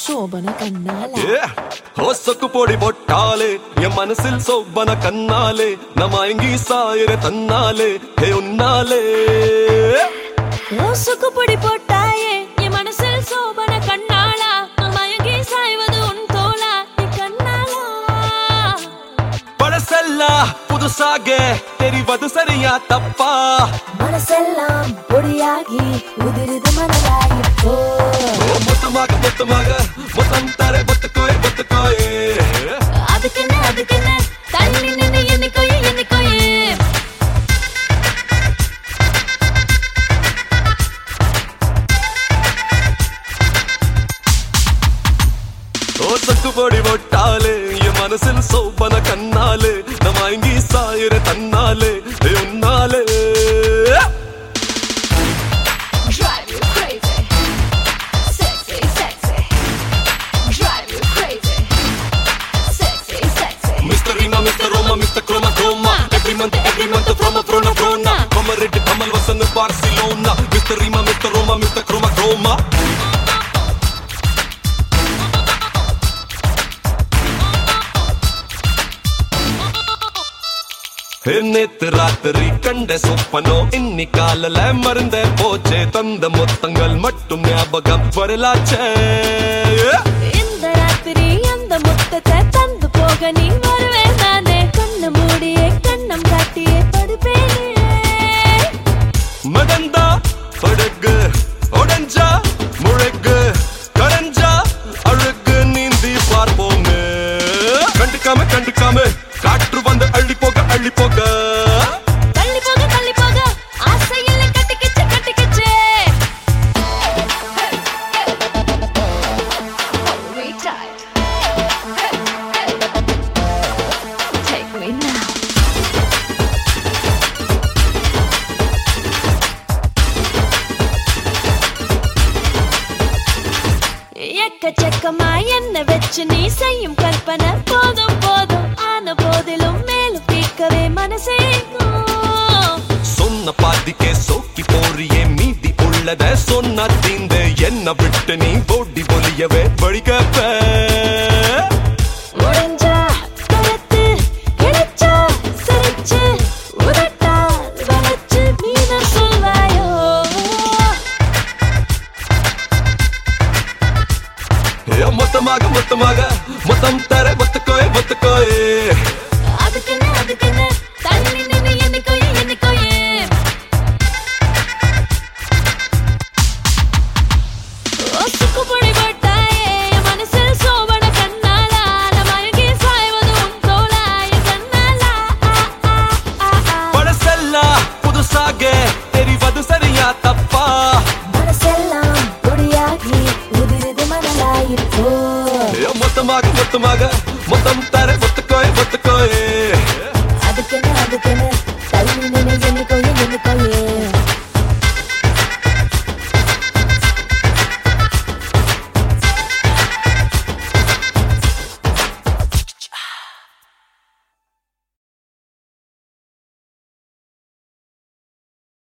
ശോഭന കണ്ണാല ಹೊಸಕು ಪೊಡಿ ಬೊಟ್ಟಾಲೆ ಎ ಮನಸ್ಸಿಲ್ ಸೊಬ್ಬನ ಕನ್ನಾಲೆ ನಮಯಂಗಿ ಸಾಯರೆ ತನ್ನಾಲೆ ಹೇ ಉನ್ನಾಲೆ ரோசுக்கு பொடி போட்டாயே என் மனசில் சோபன கண்ணாளா நான் மயங்கி சாய்வது உன் தோளா நீ கண்ணாளா பழசெಲ್ಲ புதுசாக தெரிவது சரியா தப்பா மனசெல்லாம் பொடியாகி உதிருது மனதாகி போ ஓ, மொத்தமாக மொத்தமாக மொத்தம் தர ஒத்துக்கோயே ஒத்துக்கோயே அதுக்குன்னு அதுக்குன்னு தள்ளி நின்னு என்னைக்கோயே என்னைக்கோயே ரோசக்கு பொடி பொட்டாலே என் மனசில் சோபன கண்ணாலே நமயங்கி சாயರೆ தன்னாலே ஹே உன்னாலே Drive you crazy. Sexy, sexy. Drive you crazy. Sexy, sexy. Mr. Rima, Mr. Roma, Mr. Chroma, Chroma. Every month, every month, from a Frona, Frona. Come a red, come a Vasan, Barcelona. Mr. Rima, Mr. Roma, Mr. Chroma, Chroma. ஹே, நேத்து ராத்திரி கண்ட சொப்பனோ இன்னி காலல மருந்த போச்சே தந்த மொத்தங்கள் மட்டும் ஞாபகம் வரலாச்சே இந்த ராத்திரி அந்த முத்தத்தை தந்து போக நீ வருவே நானே கண்ணு மூடியே கண்ணம் காட்டியே படுப்பேனே மடந்தா படகு உடஞ்சா முழகு கரைஞ்சா அழகு நீந்தி பார்ப்போங்க கண்டுக்காம கண்டுக்காம காற்று வந்து அள்ளி போக அள்ளி போக தள்ளி போக தள்ளி போக ஆசையில் கட்டிக்கிச்சு கட்டிக்கிச்சு Take me now. எக்கச்சக்கமா என்ன வச்சு நீ செய்யும் கற்பனை போதும் போதும் ஆன போதிலும் மேலும் தீர்க்கவே மனசேக்கும் சொன்ன பாதிக்கே சோக்கி போறியே மீதி உள்ளத சொன்ன தீந்த என்ன விட்டு நீ ஓடி ஒலியவே வழிகப்ப முடிஞ்சா துரத்து, இழுச்சா சிரிச்சு, உதட்டா வளைச்சு மீன சொல்வாயோ ஏ, மொத்தமாக மொத்தமாக மொத்தம் தர ஒத்துக்கோயே ஒத்துக்கோயே அதுக்குன்னு அதுக்குன்னு தள்ளி நின்னு என்னைக்கோயே என்னைக்கோயே ஒசுக்கு பொடி போட்டாயே என் மனசில் சோபன கண்ணாலா நான் மயங்கி சாய்வது உன் தோளா என் கண்ணாலா ஆ, ஆ, ஆ, ஆ. பழசெல்ல புதுசாக தெரிவது சரியா தப்பா மனசெல்லாம் பொடியாகி உதிருது மணலாயிப்போ ஏ, மொத்தமாக மொத்தமாக மொத்தம் தர